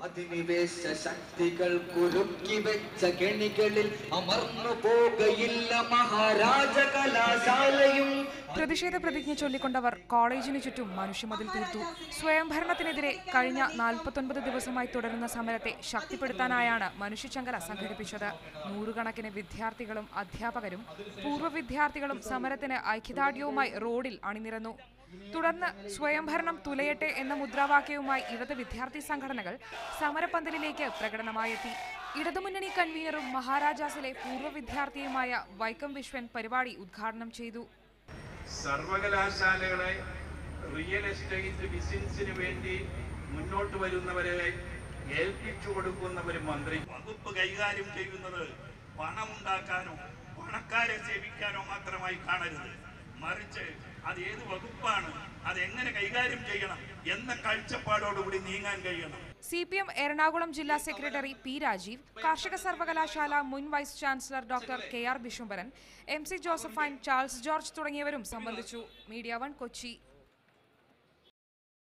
അധിനിവേശ ശക്തികൾ കുരുക്കി വെച്ച കെണികളിൽ അമർന്നു പോകയില്ല മഹാരാജ കലാശാലയും പ്രതിഷേധ പ്രതിജ്ഞ ചൊല്ലിക്കൊണ്ടവർ കോളേജിനു ചുറ്റും മനുഷ്യമതിൽ തീർത്തു സ്വയംഭരണത്തിനെതിരെ കഴിഞ്ഞ നാൽപ്പത്തൊൻപത് ദിവസമായി തുടരുന്ന സമരത്തെ ശക്തിപ്പെടുത്താനായാണ് മനുഷ്യച്ചങ്കല സംഘടിപ്പിച്ചത് നൂറുകണക്കിന് വിദ്യാർത്ഥികളും അധ്യാപകരും പൂർവ്വ വിദ്യാർത്ഥികളും സമരത്തിന് ഐക്യദാർഢ്യവുമായി റോഡിൽ അണിനിരന്നു തുടർന്ന് സ്വയംഭരണം തുലയട്ടെ എന്ന മുദ്രാവാക്യവുമായി ഇടത് വിദ്യാർത്ഥി സംഘടനകൾ സമരപന്തലിലേക്ക് പ്രകടനമായെത്തി ഇടതുമുന്നണി കൺവീനറും മഹാരാജാസിലെ പൂർവ്വ വിദ്യാർത്ഥിയുമായ വൈക്കം വിശ്വൻ പരിപാടി ഉദ്ഘാടനം ചെയ്തു സർവകലാശാലകളെ റിയൽ എസ്റ്റേറ്റ് ബിസിനസിന് വേണ്ടി മുന്നോട്ട് വരുന്നവരെ ഏൽപ്പിച്ചു കൊടുക്കുന്ന ഒരു മന്ത്രി വകുപ്പ് കൈകാര്യം ചെയ്യുന്നത് പണമുണ്ടാക്കാനോ പണക്കാരെ സേവിക്കാനോ മാത്രമായി കാണരുത് മറിച്ച് അത് ഏത് വകുപ്പാണ് അത് എങ്ങനെ കൈകാര്യം ചെയ്യണം എന്ന കാഴ്ചപ്പാടോടുകൂടി നീങ്ങാൻ കഴിയണം സി പി എം എറണാകുളം ജില്ലാ സെക്രട്ടറി പി രാജീവ് കാർഷിക സർവകലാശാല മുൻ vice chancellor doctor K R Bishumbaran M C Josephine Charles George തുടങ്ങിയവരും സംബന്ധിച്ചു മീഡിയ വൺ കൊച്ചി